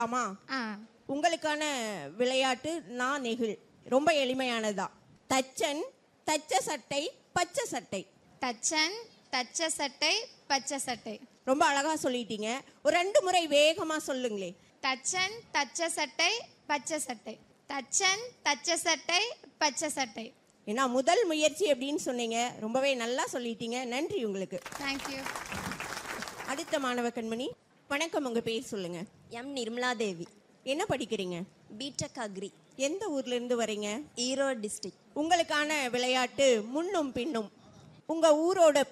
ஆமா ஆ உங்களுக்கான விளையாட்டு நான் நெகிழ் ரொம்ப எளிமையானதா தச்சன் தச்ச சட்டை பச்சை சட்டை தச்சன் தச்ச சட்டை பச்சை சட்டை ரொம்ப அழகா சொல்லிட்டீங்க ஒரு ரெண்டு முறை வேகமா சொல்லுங்களே தச்சன் தச்ச சட்டை பச்சை சட்டை தச்சன் தச்ச சட்டை பச்சை சட்டை ஏன்னா முதல் முயற்சி அப்படின்னு சொன்னீங்க ரொம்பவே நல்லா சொல்லிட்டீங்க நன்றி உங்களுக்கு தேங்க்யூ அடுத்த மாணவ கண்மணி வணக்கம் உங்க பேர் சொல்லுங்க எம் நிர்மலா தேவி என்ன படிக்கிறீங்க பிடெக் அக்ரி எந்த ஊர்ல இருந்து வரீங்க ஈரோடு டிஸ்ட்ரிக்ட் உங்களுக்கான விளையாட்டு முன்னும் பின்னும் உங்க ஊரோட